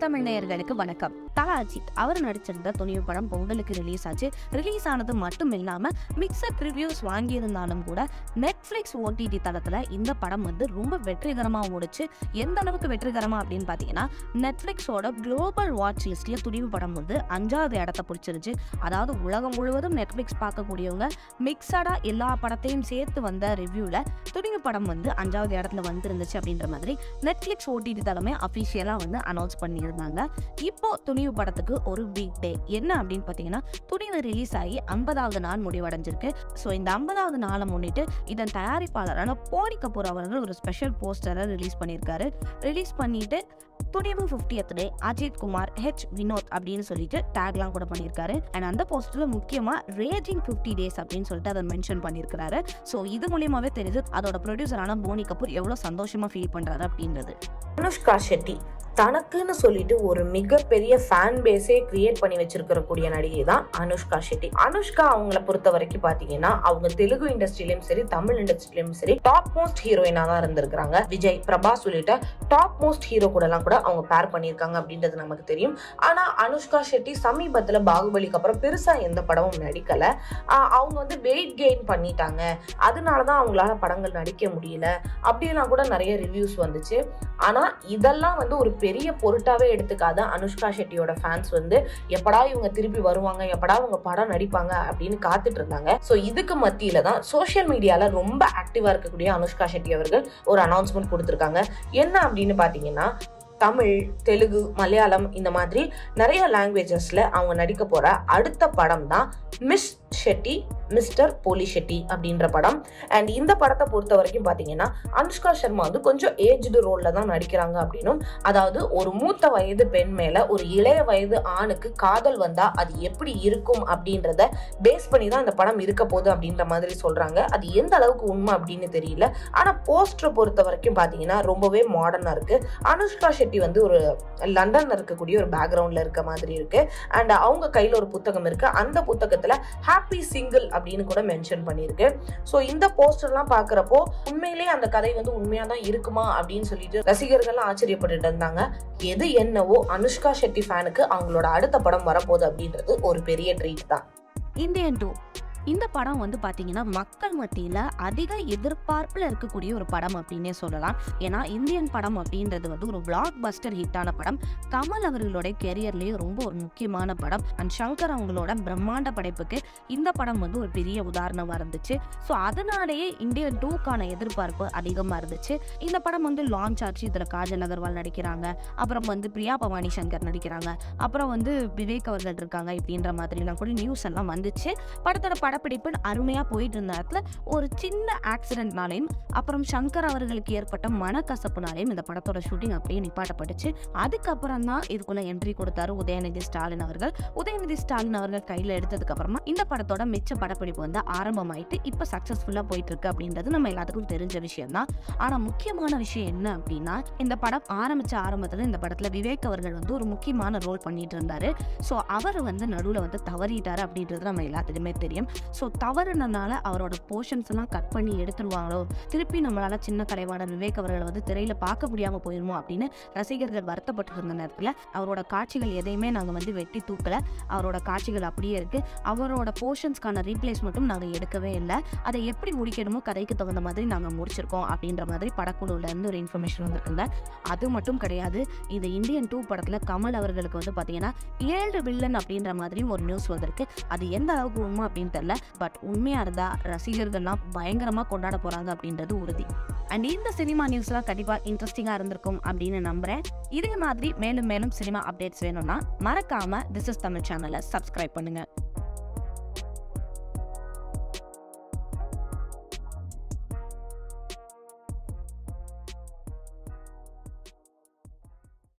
தமிழ் நேயர்களுக்கு வணக்கம் தல அஜித் அவர் நடிச்சிருந்த துணிவு படம் பொங்கலுக்கு ரிலீஸ் ஆச்சு ரிலீஸ் ஆனது மட்டும் இல்லாம மிக்சட் ரிவ்யூஸ் வாங்கியிருந்தாலும் கூட நெட்ஃபிளிக்ஸ் ஓடிடி தளத்துல இந்த படம் வந்து ரொம்ப வெற்றிகரமா ஓடுச்சு எந்த அளவுக்கு வெற்றிகரமா அப்படின்னு பாத்தீங்கன்னா நெட்ஃபிளிக்ஸோட குளோபல் வாட்ச் லிஸ்ட்ல துணிவு படம் வந்து அஞ்சாவது இடத்த பிடிச்சிருச்சு அதாவது உலகம் முழுவதும் நெட்ஃபிளிக்ஸ் பார்க்கக்கூடியவங்க மிக்சடா எல்லா படத்தையும் சேர்த்து வந்த ரிவ்யூல துணிவு படம் வந்து அஞ்சாவது இடத்துல வந்துருந்துச்சு அப்படின்ற மாதிரி நெட்ஃபிளிக்ஸ் ஓடிடி தளமே அஃபிஷியலாக வந்து அனௌன்ஸ் பண்ணியிருந்தாங்க இப்போ துணிவு படத்துக்கு ஒரு வீக் டே என்ன அப்படின்னு பார்த்தீங்கன்னா துணிவு ரிலீஸ் ஆகி ஐம்பதாவது நாள் முடிவடைஞ்சிருக்கு ஸோ இந்த ஐம்பதாவது நாளை முன்னிட்டு இதன் தயாரிப்பாளரான போனி கபூர் அவர்கள் ஒரு ஸ்பெஷல் போஸ்டரை ரிலீஸ் பண்ணியிருக்காரு ரிலீஸ் பண்ணிட்டு Thunivu fiftieth day Ajith Kumar H Vinoth அப்படின்னு சொல்லிட்டு டேக்லாம் கூட பண்ணியிருக்காரு அண்ட் அந்த போஸ்டரில் முக்கியமாக ரேஜிங் ஃபிஃப்டி டேஸ் அப்படின்னு சொல்லிட்டு அதை மென்ஷன் பண்ணியிருக்கிறாரு ஸோ இது மூலியமாகவே தெரியுது அதோட ப்ரொடியூசரான போனி கபூர் எவ்வளோ சந்தோஷமாக ஃபீல் பண்ணுறாரு அப்படின்றது அனுஷ்கா ஷெட்டி தனக்குன்னு சொல்லிட்டு ஒரு மிகப்பெரிய ஃபேன் பேஸே கிரியேட் பண்ணி வச்சிருக்கிற கூடிய நடிகை தான் அனுஷ்கா ஷெட்டி அனுஷ்கா அவங்கள பொறுத்த வரைக்கும் பாத்தீங்கன்னா அவங்க தெலுங்கு இண்டஸ்ட்ரியிலும் சரி தமிழ் இண்டஸ்ட்ரியிலும் சரி டாப் மோஸ்ட் ஹீரோயினா தான் இருந்திருக்காங்க விஜய் பிரபாஸ் உள்ளிட்ட டாப் மோஸ்ட் ஹீரோ கூட எல்லாம் கூட அவங்க பேர் பண்ணியிருக்காங்க அப்படின்றது நமக்கு தெரியும் ஆனா அனுஷ்கா ஷெட்டி சமீபத்துல பாகுபலிக்கு அப்புறம் பெருசா எந்த படமும் நடிக்கல ஆஹ் அவங்க வந்து வெயிட் கெயின் பண்ணிட்டாங்க அதனாலதான் அவங்களால படங்கள் நடிக்க முடியல அப்படிலாம் கூட நிறைய ரிவ்யூஸ் வந்துச்சு ஆனா இதெல்லாம் வந்து ஒரு பெரிய பொருட்டாவே எடுத்துக்காத அனுஷ்கா ஷெட்டியோட ஃபேன்ஸ் வந்து எப்படா இவங்க திருப்பி வருவாங்க எப்படா அவங்க படம் நடிப்பாங்க அப்படின்னு காத்துட்டு இருந்தாங்க ஸோ இதுக்கு மத்தியில தான் சோஷியல் மீடியால ரொம்ப ஆக்டிவா இருக்கக்கூடிய அனுஷ்கா ஷெட்டி அவர்கள் ஒரு அனௌன்ஸ்மெண்ட் கொடுத்துருக்காங்க என்ன அப்படின்னு பாத்தீங்கன்னா தமிழ் தெலுங்கு மலையாளம் இந்த மாதிரி நிறைய லாங்குவேஜஸ்ல அவங்க நடிக்க போற அடுத்த படம் தான் மிஸ் ஷெட்டி மிஸ்டர் போலி ஷெட்டி அப்படின்ற படம் அண்ட் இந்த படத்தை பொறுத்த வரைக்கும் பார்த்தீங்கன்னா அனுஷ்கா சர்மா வந்து கொஞ்சம் ஏஜ்டு ரோல்ல தான் நடிக்கிறாங்க அப்படின்னும் அதாவது ஒரு மூத்த வயது பெண் மேல ஒரு இளைய வயது ஆணுக்கு காதல் வந்தா அது எப்படி இருக்கும் அப்படின்றத பேஸ் பண்ணி தான் இந்த படம் இருக்க போகுது அப்படின்ற மாதிரி சொல்றாங்க அது எந்த அளவுக்கு உண்மை அப்படின்னு தெரியல ஆனா போஸ்டரை பொறுத்த வரைக்கும் பார்த்தீங்கன்னா ரொம்பவே மாடர்னா இருக்கு அனுஷ்கா ஷெட்டி வந்து ஒரு லண்டன்ல இருக்கக்கூடிய ஒரு பேக்ரவுண்ட்ல இருக்க மாதிரி இருக்கு அண்ட் அவங்க கையில ஒரு புத்தகம் இருக்கு அந்த புத்தகத்துல ஹாப்பி சிங்கிள் அப்படின்னு கூட மென்ஷன் பண்ணியிருக்கு ஸோ இந்த போஸ்டர்லாம் பார்க்குறப்போ உண்மையிலேயே அந்த கதை வந்து உண்மையாக தான் இருக்குமா அப்படின்னு சொல்லிட்டு ரசிகர்கள்லாம் ஆச்சரியப்பட்டுட்டு இருந்தாங்க எது என்னவோ அனுஷ்கா ஷெட்டி ஃபேனுக்கு அவங்களோட அடுத்த படம் வரப்போகுது அப்படின்றது ஒரு பெரிய ட்ரீட் தான் இந்தியன் டூ இந்த படம் வந்து பார்த்தீங்கன்னா மக்கள் மத்தியில் அதிக எதிர்பார்ப்பில் இருக்கக்கூடிய ஒரு படம் அப்படின்னே சொல்லலாம் ஏன்னா இந்தியன் படம் அப்படின்றது வந்து ஒரு பிளாக் பஸ்டர் ஹிட்டான படம் கமல் அவர்களுடைய கெரியர்லேயே ரொம்ப ஒரு முக்கியமான படம் அண்ட் சங்கர் அவங்களோட பிரம்மாண்ட படைப்புக்கு இந்த படம் வந்து ஒரு பெரிய உதாரணமாக இருந்துச்சு ஸோ அதனாலேயே இந்தியன் டூக்கான எதிர்பார்ப்பு அதிகமாக இருந்துச்சு இந்த படம் வந்து லான்ச் ஆச்சு இதில் காஜல் அகர்வால் நடிக்கிறாங்க அப்புறம் வந்து பிரியா பவானி சங்கர் நடிக்கிறாங்க அப்புறம் வந்து விவேக் அவர்கள் இருக்காங்க இப்படின்ற மாதிரிலாம் கூட நியூஸ் எல்லாம் வந்துச்சு படத்தோட படப்பிடிப்பு அருமையாக போயிட்டு இருந்த இடத்துல ஒரு சின்ன ஆக்சிடென்ட்னாலையும் அப்புறம் சங்கர் அவர்களுக்கு ஏற்பட்ட மனக்கசப்புனாலையும் இந்த படத்தோட ஷூட்டிங் அப்படியே நிப்பாட்டப்பட்டுச்சு அதுக்கப்புறம் தான் இதுக்குள்ள என்ட்ரி கொடுத்தாரு உதயநிதி ஸ்டாலின் அவர்கள் உதயநிதி ஸ்டாலின் அவர்கள் கையில் எடுத்ததுக்கு அப்புறமா இந்த படத்தோட மிச்ச படப்பிடிப்பு வந்து ஆரம்பமாயிட்டு இப்போ சக்ஸஸ்ஃபுல்லாக போயிட்டு இருக்கு அப்படின்றது நம்ம எல்லாத்துக்கும் தெரிஞ்ச விஷயம் தான் ஆனால் முக்கியமான விஷயம் என்ன அப்படின்னா இந்த படம் ஆரம்பிச்ச ஆரம்பத்தில் இந்த படத்தில் விவேக் அவர்கள் வந்து ஒரு முக்கியமான ரோல் பண்ணிட்டு இருந்தாரு ஸோ அவர் வந்து நடுவில் வந்து தவறிட்டாரு அப்படின்றது நம்ம எல்லாத்துக்குமே தெரியும் ஸோ தவறுனனால அவரோட போர்ஷன்ஸ் எல்லாம் கட் பண்ணி எடுத்துருவாங்களோ திருப்பி நம்மளால சின்ன கலைவாணர் விவேக் அவர்களை வந்து திரையில பார்க்க முடியாம போயிருமோ அப்படின்னு ரசிகர்கள் வருத்தப்பட்டு இருந்த நேரத்தில் அவரோட காட்சிகள் எதையுமே நாங்கள் வந்து வெட்டி தூக்கல அவரோட காட்சிகள் அப்படியே இருக்கு அவரோட போர்ஷன்ஸ்க்கான ரீப்ளேஸ்மெண்ட்டும் நாங்கள் எடுக்கவே இல்லை அதை எப்படி முடிக்கணுமோ கதைக்கு தகுந்த மாதிரி நாங்கள் முடிச்சிருக்கோம் அப்படின்ற மாதிரி படக்குழுல இருந்து ஒரு இன்ஃபர்மேஷன் வந்திருக்குங்க அது மட்டும் கிடையாது இந்த இந்தியன் டூ படத்தில் கமல் அவர்களுக்கு வந்து பார்த்தீங்கன்னா ஏழு வில்லன் அப்படின்ற மாதிரியும் ஒரு நியூஸ் வந்திருக்கு அது எந்த அளவுக்கு உண்மை அப்படின்னு தெரியல பட் உண்மையாக இருந்தால் ரசிகர்கள்லாம் பயங்கரமாக கொண்டாட போகிறாங்க அப்படின்றது உறுதி அண்ட் இந்த சினிமா நியூஸ்லாம் கண்டிப்பாக இன்ட்ரெஸ்டிங்காக இருந்திருக்கும் அப்படின்னு நம்புகிறேன் இதே மாதிரி மேலும் மேலும் சினிமா அப்டேட்ஸ் வேணும்னா மறக்காமல் திஸ் இஸ் தமிழ் சேனலை சப்ஸ்கிரைப் பண்ணுங்கள்